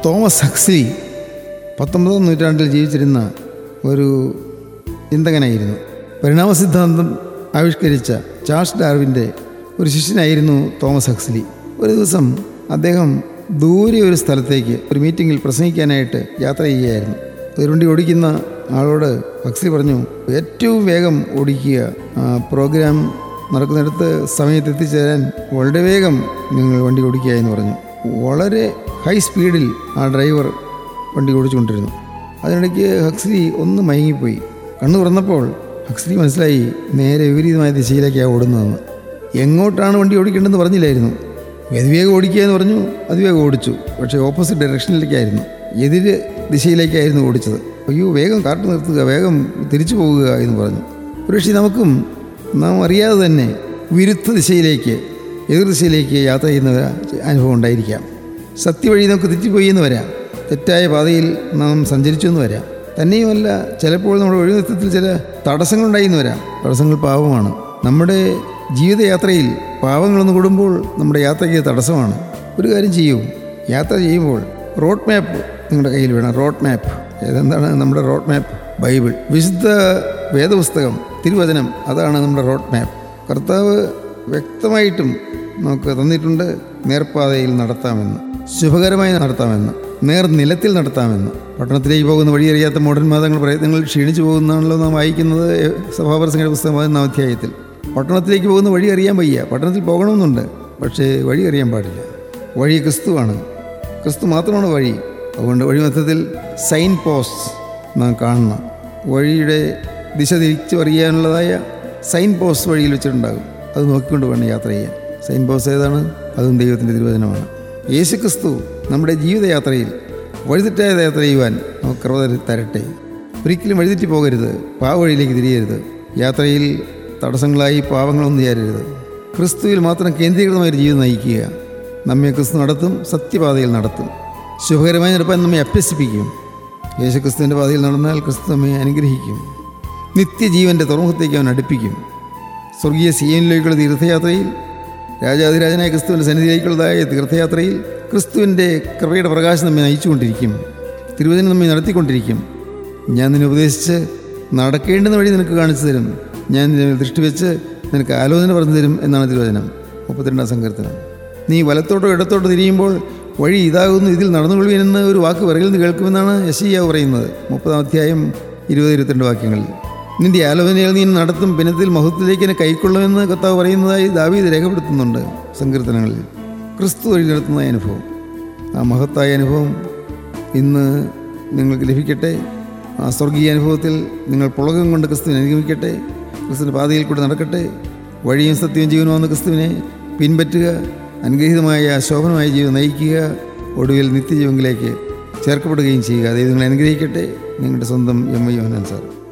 Thomas Huxley പത്തൊമ്പതാം നൂറ്റാണ്ടിൽ ജീവിച്ചിരുന്ന ഒരു ചിന്തകനായിരുന്നു പരിണാമ സിദ്ധാന്തം ആവിഷ്കരിച്ച ചാൾസ് ഡാർവിൻ്റെ ഒരു ശിഷ്യനായിരുന്നു തോമസ് ഹക്സ്ലി ഒരു ദിവസം അദ്ദേഹം ദൂരെ ഒരു സ്ഥലത്തേക്ക് ഒരു മീറ്റിങ്ങിൽ പ്രസംഗിക്കാനായിട്ട് യാത്ര ചെയ്യുകയായിരുന്നു ഒരു വണ്ടി ഓടിക്കുന്ന ആളോട് ഹക്സ്ലി പറഞ്ഞു ഏറ്റവും വേഗം ഓടിക്കുക ആ, പ്രോഗ്രാം നടക്കുന്നിടത്ത് സമയത്ത് എത്തിച്ചേരാൻ വളരെ വേഗം നിങ്ങൾ വണ്ടി ഓടിക്കുക എന്ന് പറഞ്ഞു വളരെ ഹൈ സ്പീഡിൽ ആ ഡ്രൈവർ വണ്ടി ഓടിച്ചുകൊണ്ടിരുന്നു അതിനിടയ്ക്ക് ഹക്സ്ലി ഒന്ന് മയങ്ങിപ്പോയി കണ്ണു തുറന്നപ്പോൾ ഹക്സ്ലി മനസ്സിലായി നേരെ വിപരീതമായ ദിശയിലേക്കാണ് ഓടുന്നതെന്ന് എങ്ങോട്ടാണ് വണ്ടി ഓടിക്കേണ്ടതെന്ന് പറഞ്ഞില്ലായിരുന്നു അതിവേഗം ഓടിക്കുക എന്ന് പറഞ്ഞു അതിവേഗം ഓടിച്ചു പക്ഷേ ഓപ്പോസിറ്റ് ഡയറക്ഷനിലേക്കായിരുന്നു എതിര് ദിശയിലേക്കായിരുന്നു ഓടിച്ചത് അയ്യോ വേഗം കാട്ടു നിർത്തുക വേഗം തിരിച്ചു പോകുക എന്ന് പറഞ്ഞു ഒരുപക്ഷെ നമുക്കും നാം അറിയാതെ തന്നെ വിരുദ്ധ ദിശയിലേക്ക് എതിർ ദിശയിലേക്ക് യാത്ര ചെയ്യുന്ന ഒരു അനുഭവം ഉണ്ടായിരിക്കാം സത്യവഴി നമുക്ക് തെറ്റിപ്പോയി എന്ന് വരാം തെറ്റായ പാതയിൽ നാം സഞ്ചരിച്ചു എന്ന് വരാം തന്നെയുമല്ല ചിലപ്പോൾ നമ്മുടെ ഒഴിനൃത്തത്തിൽ ചില തടസ്സങ്ങളുണ്ടായി എന്ന് വരാം തടസ്സങ്ങൾ പാവമാണ് നമ്മുടെ ജീവിതയാത്രയിൽ പാവങ്ങളൊന്ന് കൂടുമ്പോൾ നമ്മുടെ യാത്രയ്ക്ക് തടസ്സമാണ് ഒരു കാര്യം ചെയ്യൂ യാത്ര ചെയ്യുമ്പോൾ റോഡ് മാപ്പ് നിങ്ങളുടെ കയ്യിൽ വേണം റോഡ് മാപ്പ് ഏതെന്താണ് നമ്മുടെ റോഡ് മാപ്പ് ബൈബിൾ വിശുദ്ധ വേദപുസ്തകം തിരുവചനം അതാണ് നമ്മുടെ റോഡ് മാപ്പ് കർത്താവ് വ്യക്തമായിട്ടും നമുക്ക് തന്നിട്ടുണ്ട് നേർപ്പാതയിൽ നടത്താമെന്ന് ശുഭകരമായി നടത്താമെന്ന് നേർനിലത്തിൽ നടത്താമെന്ന് പട്ടണത്തിലേക്ക് പോകുന്ന വഴിയറിയാത്ത മോഡൽ മതങ്ങൾ പ്രയത്നങ്ങൾ ക്ഷീണിച്ചു പോകുന്നതാണല്ലോ നാം വായിക്കുന്നത് സഭാപ്രസംഗ പുസ്തകം പതിനൊന്നാം അധ്യായത്തിൽ പട്ടണത്തിലേക്ക് പോകുന്ന വഴി അറിയാൻ വയ്യ പട്ടണത്തിൽ പോകണമെന്നുണ്ട് പക്ഷേ വഴി അറിയാൻ പാടില്ല വഴി ക്രിസ്തുവാണ് ക്രിസ്തു മാത്രമാണ് വഴി അതുകൊണ്ട് വഴിമധ്യത്തിൽ സൈൻ പോസ്റ്റ് നാം കാണണം വഴിയുടെ ദിശ തിരിച്ചു അറിയാനുള്ളതായ സൈൻ പോസ്റ്റ് വഴിയിൽ വെച്ചിട്ടുണ്ടാകും അത് നോക്കിക്കൊണ്ട് വേണം യാത്ര ചെയ്യാൻ സൈൻ പോസ്റ്റ് ഏതാണ് അതും ദൈവത്തിൻ്റെ തിരുവചനമാണ് യേശു ക്രിസ്തു നമ്മുടെ ജീവിതയാത്രയിൽ വഴിതെറ്റായ യാത്ര ചെയ്യുവാൻ നമുക്ക് കൃപ തര- തരട്ടെ ഒരിക്കലും വഴിതെറ്റി പോകരുത് പാവഴിയിലേക്ക് തിരിയരുത് യാത്രയിൽ തടസ്സങ്ങളായി പാവങ്ങളൊന്നും ചേരരുത് ക്രിസ്തുവിൽ മാത്രം കേന്ദ്രീകൃതമായ ഒരു ജീവിതം നയിക്കുക നമ്മെ ക്രിസ്തു നടത്തും സത്യപാതയിൽ നടത്തും ശുഭകരമായി നടപ്പാൻ നമ്മെ അഭ്യസിപ്പിക്കും യേശുക്രിസ്തുവിൻ്റെ പാതയിൽ നടന്നാൽ ക്രിസ്തു നമ്മെ അനുഗ്രഹിക്കും നിത്യജീവൻ്റെ തുറമുഖത്തേക്ക് അവൻ അടുപ്പിക്കും സ്വർഗീയ സിയനിലേക്കുള്ള തീർത്ഥയാത്രയിൽ രാജാതിരാജനായ ക്രിസ്തുവിൻ്റെ സന്നിധിയിലേക്കുള്ളതായ തീർത്ഥയാത്രയിൽ ക്രിസ്തുവിൻ്റെ കൃപയുടെ പ്രകാശം നമ്മെ നയിച്ചുകൊണ്ടിരിക്കും തിരുവചനം നമ്മെ നടത്തിക്കൊണ്ടിരിക്കും ഞാൻ നിന്നെ ഉപദേശിച്ച് നടക്കേണ്ടുന്ന വഴി നിനക്ക് കാണിച്ചു തരും ഞാൻ നിന്നെ ദൃഷ്ടി വെച്ച് നിനക്ക് ആലോചന പറഞ്ഞു തരും എന്നാണ് തിരുവചനം മുപ്പത്തിരണ്ടാം സങ്കീർത്തനം നീ വലത്തോട്ടോ ഇടത്തോട്ടോ തിരിയുമ്പോൾ വഴി ഇതാകുന്നു ഇതിൽ നടന്നുകൊള്ളുവീനെന്ന് ഒരു വാക്ക് പിറകിൽ നിന്ന് കേൾക്കുമെന്നാണ് യശയ്യാവ് പറയുന്നത് മുപ്പതാം അധ്യായം ഇരുപത് ഇരുപത്തിരണ്ട് വാക്യങ്ങളിൽ നിന്റെ ആലോചനകൾ നീ നടത്തും പിന്നത്തിൽ മഹത്വത്തിലേക്ക് എന്നെ കൈക്കൊള്ളുമെന്ന് കർത്താവ് പറയുന്നതായി ദാവീദ് രേഖപ്പെടുത്തുന്നുണ്ട് സങ്കീർത്തനങ്ങളിൽ ക്രിസ്തു വഴി നടത്തുന്ന അനുഭവം ആ മഹത്തായ അനുഭവം ഇന്ന് നിങ്ങൾക്ക് ലഭിക്കട്ടെ ആ സ്വർഗീയ അനുഭവത്തിൽ നിങ്ങൾ പുളകം കൊണ്ട് ക്രിസ്തുവിനെ അനുഗമിക്കട്ടെ ക്രിസ്തുവിൻ്റെ പാതയിൽ കൂടെ നടക്കട്ടെ വഴിയും സത്യവും ജീവനുമാകുന്ന ക്രിസ്തുവിനെ പിൻപറ്റുക അനുഗ്രഹീതമായ ശോഭനമായ ജീവിതം നയിക്കുക ഒടുവിൽ നിത്യജീവനിലേക്ക് ചേർക്കപ്പെടുകയും ചെയ്യുക ദൈവം നിങ്ങളെ അനുഗ്രഹിക്കട്ടെ നിങ്ങളുടെ സ്വന്തം എം ഐ യോഹനാൻ സാർ